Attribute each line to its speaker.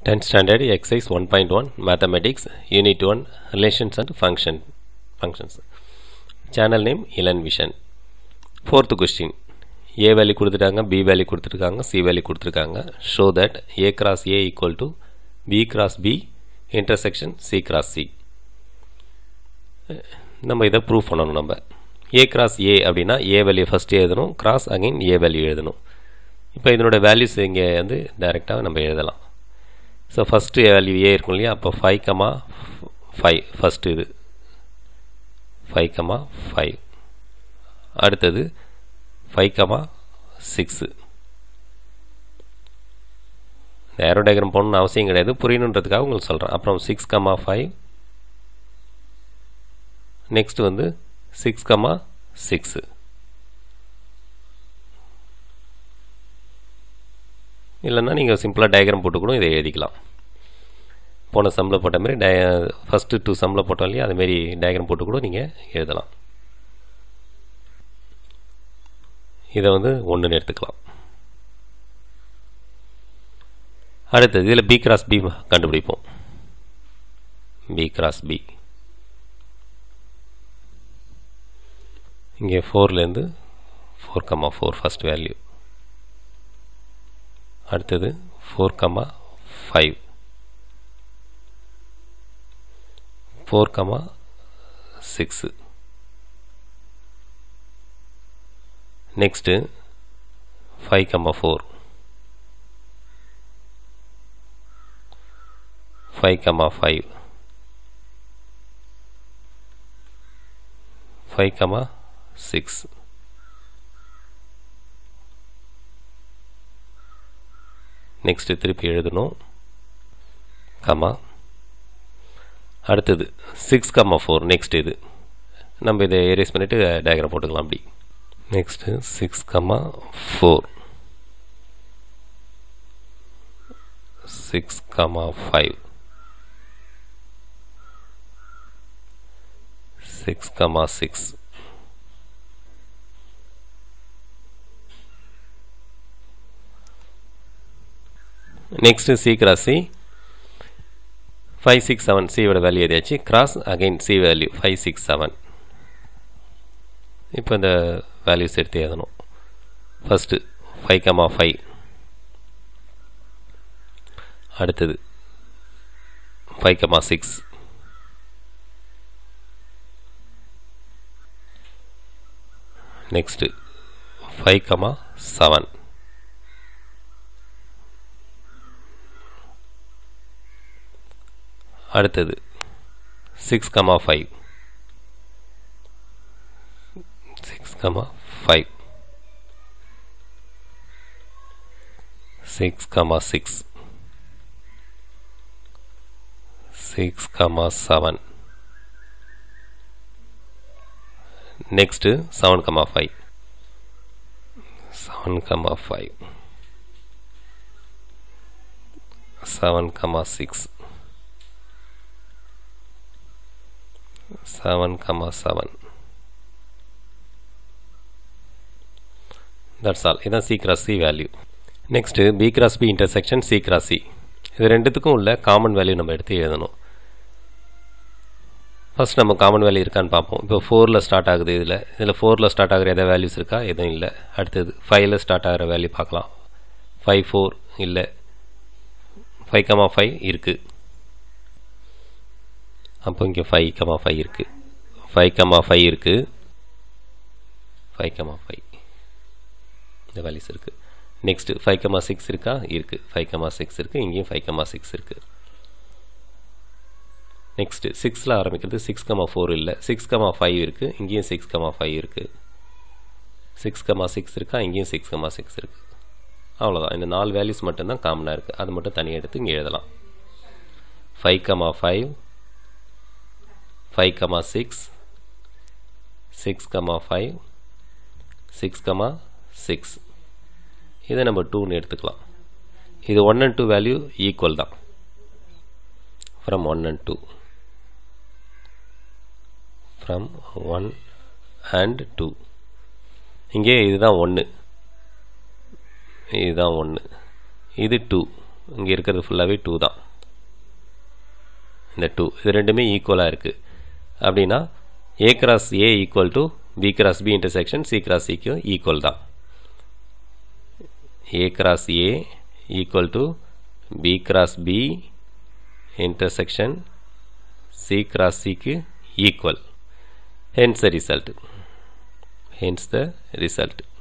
Speaker 1: 10th standard exercise 1.1 mathematics unit 1 relations and function functions channel name Ilan Vision fourth question a value கொடுத்துட்டாங்க b value கொடுத்துருக்காங்க c value கொடுத்துருக்காங்க show that a cross a equal to b cross b intersection c cross c நம்ம இதை prove பண்ணணும் நம்ம a cross a அப்படின்னா a value first எழுதணும் cross again a value எழுதணும் இப்போ இதனோட வேல்யூஸ் இங்கே வந்து டைரெக்டாக நம்ம எழுதலாம் ஸோ ஃபஸ்ட்டு வேல்யூ ஏ இருக்கும் இல்லையா அப்போ ஃபைவ் கமா ஃபைவ் ஃபஸ்ட்டு இது ஃபைவ் கமா ஃபைவ் அடுத்தது five comma six arrow diagram போடணும்னு அவசியம் கிடையாது புரியணுன்றதுக்காக உங்களுக்கு சொல்கிறேன் அப்புறம் சிக்ஸ் கமா ஃபைவ் நெக்ஸ்ட் வந்து சிக்ஸ் கமா சிக்ஸு இல்லைன்னா நீங்கள் சிம்பிளாக டயக்ராம் போட்டு கூட இதை எழுதிக்கலாம் போன சம்மில் போட்ட மாதிரி டய ஃபஸ்ட்டு டூ சம்மில் போட்டோம் இல்லையா அதுமாரி டயக்ராம் போட்டு கூட நீங்கள் எழுதலாம் இதை வந்து ஒன்றுன்னு எடுத்துக்கலாம் அடுத்தது இதில் பி கிராஸ் பி கண்டுபிடிப்போம் பி கிராஸ் பி இங்கே ஃபோர்லேருந்து four comma four first value அடுத்தது four comma five four comma six next five comma four five comma five five comma six next திருப்பி எழுதணும் கமா அடுத்தது சிக்ஸ் கம்மா ஃபோர் நெக்ஸ்ட் இது நம்ம இதை எரேஸ் பண்ணிவிட்டு டயக்ராம் போட்டுக்கலாம் அப்படி next six comma four six comma five six comma six next C cross C five six seven சியோட வேல்யூ எதாச்சு cross again C value five six seven இப்போ இந்த வேல்யூஸ் எடுத்து எழுதணும் ஃபஸ்ட்டு ஃபைவ் கமா ஃபைவ் அடுத்தது five comma six next five comma seven அடுத்தது six comma five six comma five six comma six six comma seven next seven comma five seven comma five seven comma six seven comma seven that's all இதான் C cross C value next B cross B intersection C cross C இது ரெண்டுத்துக்கும் உள்ள common value நம்ம எடுத்து எழுதணும் first நம்ம common value இருக்கான்னு பார்ப்போம் இப்போ ஃபோரில் ஸ்டார்ட் ஆகுது இதில் இதில் ஃபோரில் ஸ்டார்ட் ஆகிற எதாவது வேல்யூஸ் இருக்கா எதுவும் இல்லை அடுத்தது ஃபைவ்ல ஸ்டார்ட் ஆகிற வேல்யூ பார்க்கலாம் ஃபைவ் ஃபோர் இல்லை ஃபைவ் கமா ஃபைவ் இருக்குது அப்போ இங்கே ஃபைவ் கமா ஃபைவ் இருக்குது ஃபைவ் கமா ஃபைவ் இருக்குது ஃபைவ் கமா ஃபைவ் இந்த வேல்யூஸ் இருக்குது நெக்ஸ்ட்டு ஃபைவ் கமா சிக்ஸ் இருக்கா இருக்குது ஃபைவ் கமா சிக்ஸ் இருக்குது இங்கேயும் ஃபைவ் கமா சிக்ஸ் இருக்குது நெக்ஸ்ட்டு சிக்ஸில் ஆரம்பிக்கிறது சிக்ஸ் கமா ஃபோர் இல்லை சிக்ஸ் கமா ஃபைவ் இருக்குது இங்கேயும் சிக்ஸ் கமா ஃபைவ் இருக்குது சிக்ஸ் கமா சிக்ஸ் இருக்கா இங்கேயும் சிக்ஸ் கமா சிக்ஸ் இருக்குது அவ்வளோதான் இந்த நாலு வேல்யூஸ் மட்டும்தான் காமனாக இருக்குது அது மட்டும் தனியாக எடுத்து இங்கே எழுதலாம் five comma five five comma six six comma five six comma six இதை நம்ம டூன்னு எடுத்துக்கலாம் இது one and two value equal தான் from one and two from one and two இங்கே இதுதான் ஒன்று இதுதான் ஒன்று இது டூ இங்கே இருக்கிறது ஃபுல்லாகவே டூ தான் இந்த டூ இது ரெண்டுமே ஈக்குவலாக இருக்குது அப்படின்னா A cross A equal to B cross B intersection C cross சிக்கு ஈக்குவல் தான் A cross A equal to B cross B intersection C cross சிக்கு equal hence the result hence the result